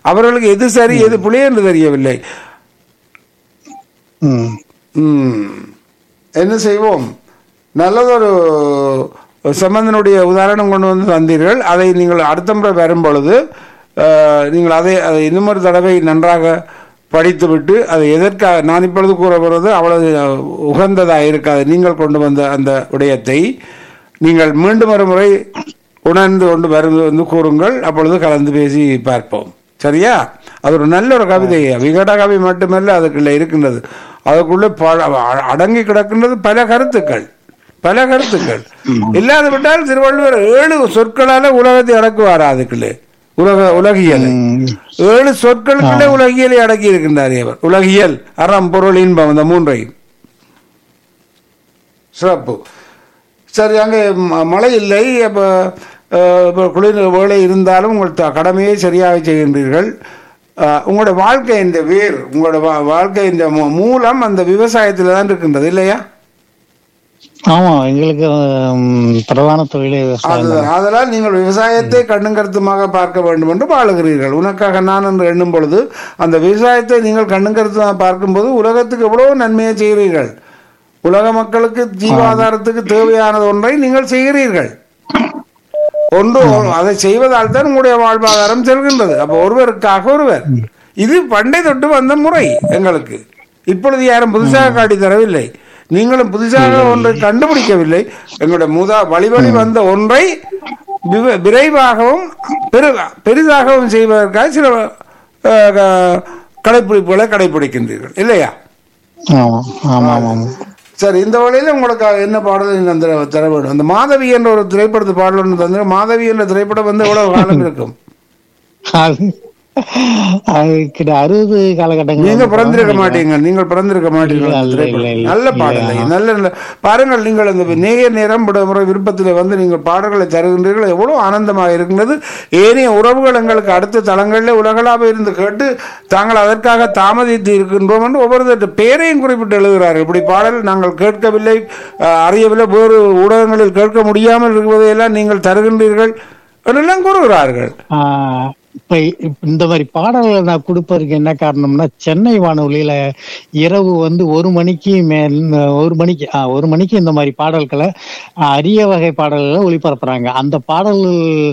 அவர்களுக்கு எது சரி எது பிழை என்று தெரியவில்லை ம். ம். என்ன செய்வோம் நல்லதொரு சம்பந்தனுடைய உதாரணம் கொண்டு வந்து தந்தீர்கள் அதை நீங்கள் அடுத்த முறை வரும் பொழுது அஹ், நீங்கள் அதை அதை இன்னுமொரு தடவை நன்றாக படித்துவிட்டு அதை எதற்காக நான் இப்பொழுது கூற போகிறது அவ்வளவு உகந்ததாக இருக்காது நீங்கள் கொண்டு வந்த அந்த விடயத்தை நீங்கள் மீண்டும் ஒரு முறை உணர்ந்து கொண்டு வரும் வந்து கூறுங்கள் அப்பொழுது கலந்து பேசி பார்ப்போம் சரியா அது ஒரு நல்ல ஒரு கவிதை விகட கவி மட்டுமல்ல அதுக்குள்ள இருக்கின்றது அதுக்குள்ள பல அ- அடங்கி கிடக்கின்றது பல கருத்துக்கள் பல கருத்துக்கள் இல்லாது விட்டால் திருவள்ளுவர் ஏழு சொற்களால உலகத்தை அடக்குவாரா அதுக்குள்ளே உலக உலகியல் ம். ஏழு சொற்களுக்குள்ளே உலகியலை அடக்கி இருக்கின்றார் இவர் உலகியல் அறம் பொருள் இன்பம் இந்த மூன்றையும் சிறப்பு சரி அங்கே ம- மழை இல்லை அப்போ இப்போ குளிர் வேலை இருந்தாலும் உங்கள் த- கடமையை சரியாக செய்கின்றீர்கள் அஹ், உங்களோட வாழ்க்கை இந்த வேர் உங்களோட வா- வாழ்க்கை இந்த மூ- மூலம் அந்த விவசாயத்தில் தான் இருக்கின்றது இல்லையா ஆமா எங்களுக்கு ம், பிரதான தொழிலே விவசாயம் அதுதான் அதனால் நீங்கள் விவசாயத்தை கண்ணும் கருத்துமாக பார்க்க வேண்டும் என்று வாழுகிறீர்கள் உனக்காக நான் என்று எண்ணும் பொழுது அந்த விவசாயத்தை நீங்கள் கண்ணும் கருத்துமாக பார்க்கும்போது உலகத்துக்கு எவ்வளவு நன்மையை செய்கிறீர்கள் உலக மக்களுக்கு ஜீவாதாரத்துக்கு தேவையானது ஒன்றை நீங்கள் செய்கிறீர்கள் ஒன்று அதை செய்வதால் தான் உங்களுடைய வாழ்வாதாரம் செல்கின்றது அப்போ ஒருவருக்காக ஒருவர் இது பண்டை தொட்டு வந்த முறை எங்களுக்கு இப்பொழுது யாரும் புதுசாக காட்டி தரவில்லை நீங்களும் புதுசாக ஒன்றை கண்டுபிடிக்கவில்லை எங்களுடைய முதா வழி வழி வந்த ஒன்றை விவ- விரைவாகவும் பெரு பெரிதாகவும் செய்வதற்காக சில அஹ், க- கடைப்பிடிப்புகளை கடைப்பிடிக்கின்றீர்கள் இல்லையா ஆமா ஆமா ஆமா ஆமா சரி இந்த வழியில உங்களுக்கு என்ன பாடல் நீங்கள் அந்த தர வேண்டும் அந்த மாதவி என்ற ஒரு திரைப்படத்து பாடல் ஒன்று தந்து மாதவி என்ற திரைப்படம் வந்து எவ்வளவு காலம் இருக்கும் அது அது கிட்ட அறுபது காலகட்டங்கள் நீங்க பிறந்திருக்க மாட்டீங்க நீங்கள் பிறந்திருக்க மாட்டீங்க இல்ல, அந்த இல்ல, திரைப்படம். இல்ல, இல்ல. நல்ல பாடல் இல்ல. நல்ல நல்ல பாருங்கள் நீங்கள் அந்த நேய நேரம் விடுமுறை விருப்பத்தில் வந்து நீங்கள் பாடல்களை தருகின்றீர்கள் எவ்வளவு ஆனந்தமாக இருக்கின்றது ஏனைய உறவுகள் எங்களுக்கு அடுத்த தளங்களில் உலகளாக இருந்து கேட்டு தாங்கள் அதற்காக தாமதித்து இருக்கின்றோம் என்று ஒவ்வொரு பேரையும் குறிப்பிட்டு எழுதுகிறார்கள் இப்படி பாடல் நாங்கள் கேட்கவில்லை அஹ், அறியவில்லை வேறு ஊடகங்களில் கேட்க முடியாமல் இருப்பதையெல்லாம் நீங்கள் தருகின்றீர்கள் என்றெல்லாம் கூறுகிறார்கள் ஆஹ் இப்ப இப்ப இந்த மாதிரி பாடல்களை நான் கொடுப்பதற்கு என்ன காரணம்னா சென்னை வானொலியில இரவு வந்து ஒரு மணிக்கு மேல் ஒரு மணிக்கு ஆ, ஒரு மணிக்கு இந்த மாதிரி பாடல்களை ஆ, அரிய வகை பாடல்களை ஒளிபரப்புறாங்க அந்த பாடல்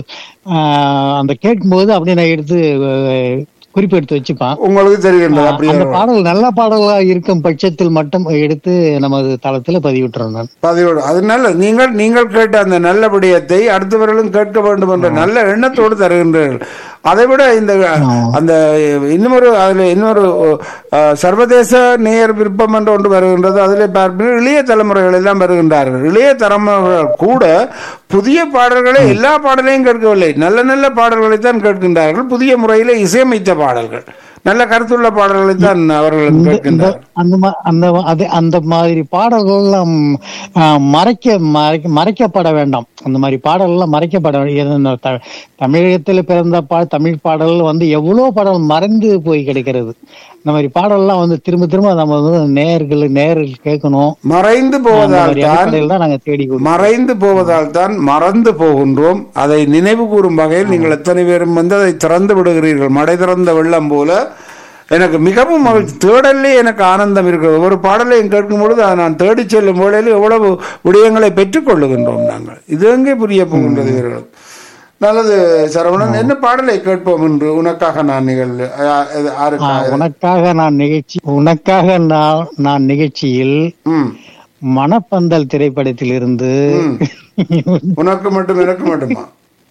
ஆஹ், அந்த கேட்கும்போது அப்படியே நான் எடுத்து அஹ், குறிப்பு எடுத்து வச்சுப்பேன் உங்களுக்கு தெரிகின்றது அப்படியே அந்த பாடல் நல்ல பாடலா இருக்கும் பட்சத்தில் மட்டும் எடுத்து நமது தளத்துல பதிவிட்டுறோம் நான் பதிவோடு அதனால நீங்கள் நீங்கள் கேட்ட அந்த நல்ல விடயத்தை அடுத்தவர்களும் கேட்க வேண்டும் என்ற நல்ல எண்ணத்தோடு தருகின்றீர்கள் அதை விட இந்த அந்த இன்னொரு அதுல இன்னொரு அஹ், சர்வதேச நேயர் விருப்பம் என்று ஒன்று வருகின்றது அதில் பார்ப்பீர்கள் இளைய தலைமுறைகள் எல்லாம் வருகின்றார்கள் இளைய தலைமுறைகள் கூட புதிய பாடல்களை எல்லா பாடலையும் கேட்கவில்லை நல்ல நல்ல பாடல்களை தான் கேட்கின்றார்கள் புதிய முறையில் இசையமைத்த பாடல்கள் நல்ல கருத்துள்ள பாடல்களை தான் அவர்கள் இந்த கேட்கின்றார்கள் அந்த மா- அந்த மா- அது அந்த மாதிரி பாடல்கள் எல்லாம் ஆ, மறைக்க மறைக்க மறைக்கப்பட வேண்டாம் அந்த மாதிரி பாடல் எல்லாம் மறைக்கப்பட வேண்டியது இந்த த- தமிழகத்தில் பிறந்த பா தமிழ் பாடல் வந்து எவ்வளவு பாடல் மறைந்து போய் கிடைக்கிறது இந்த மாதிரி பாடல்லாம் வந்து திரும்ப திரும்ப நம்ம வந்து நேர்கள் நேரில் கேட்கணும் மறைந்து அந்த போவதால் மாதிரி தான் அடிப்படையில் தான் நாங்க தேடி கொண்டு மறைந்து போவதால் தான் மறந்து போகின்றோம் அதை நினைவு கூறும் வகையில் நீங்கள் எத்தனை பேரும் வந்து அதை திறந்து விடுகிறீர்கள் மடை திறந்த வெள்ளம் போல எனக்கு மிகவும் மகிழ்ச்சி தேடலே எனக்கு ஆனந்தம் இருக்கிறது ஒரு பாடலையும் கேட்கும் பொழுது அதை நான் தேடிச் செல்லும் வேளையில் எவ்வளவு விடயங்களை பெற்றுக் கொள்ளுகின்றோம் நாங்கள் இது எங்கே புரிய போகின்றது இவர்கள் நல்லது சரவணன் என்ன பாடலை கேட்போம் என்று உனக்காக நான் நிகழ் யாருக்காக உனக்காக நான் நிகழ்ச்சி உனக்காக நான் நான் நிகழ்ச்சியில் ம் மணப்பந்தல் திரைப்படத்தில் இருந்து உனக்கு மட்டும் எனக்கு மட்டுமா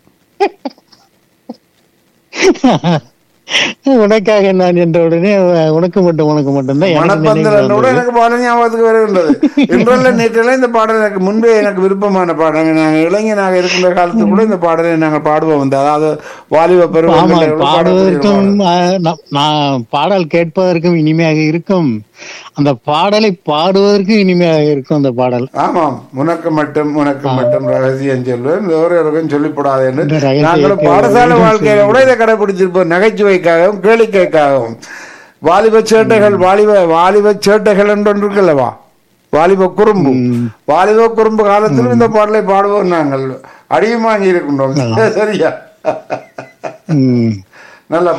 உனக்காக நான் என்ற உடனே உனக்கு மட்டும் உனக்கு மட்டும் தான் மனப்பந்தல் கூட எனக்கு பாடல் ஞாபகத்துக்கு வருகின்றது இன்றல்ல நேற்றெல்லாம் இந்த பாடல் எனக்கு முன்பே எனக்கு விருப்பமான பாடல் நாங்கள் இளைஞனாக இருக்கின்ற காலத்தில் கூட இந்த பாடலை நாங்கள் பாடுவோம் வந்து அதாவது வாலிப ஆமா பருவங்களில் பாடக்கூடிய ஒரு பாடுவதற்கும் பாடல். ஆ, நா- நான் பாடல் கேட்பதற்கும் இனிமையாக இருக்கும் அந்த பாடலை பாடுவதற்கும் இனிமையாக இருக்கும் அந்த பாடல் ஆமாம் உனக்கு மட்டும் உனக்கு மட்டும் ரகசியம் சொல்லுவேன் வேறொருக்கும் சொல்லிப்படாது என்று இந்த ரகசியத்தை நாங்களும் பாடசாலை வாழ்க்கையில கூட இதை கடைபிடிச்சிருப்போம் நகைச்சுவைக்காகவும் கேளிக்கைக்காகவும் வாலிப சேட்டைகள் வாலிப வாலிப சேட்டைகள் என்று ஒன்று இருக்குல்லவா வாலிப குறும்பு வாலிப குறும்பு காலத்திலும் இந்த பாடலை பாடுவோம் நாங்கள் அடியும் வாங்கி இருக்கின்றோம் சரியா ம் நல்ல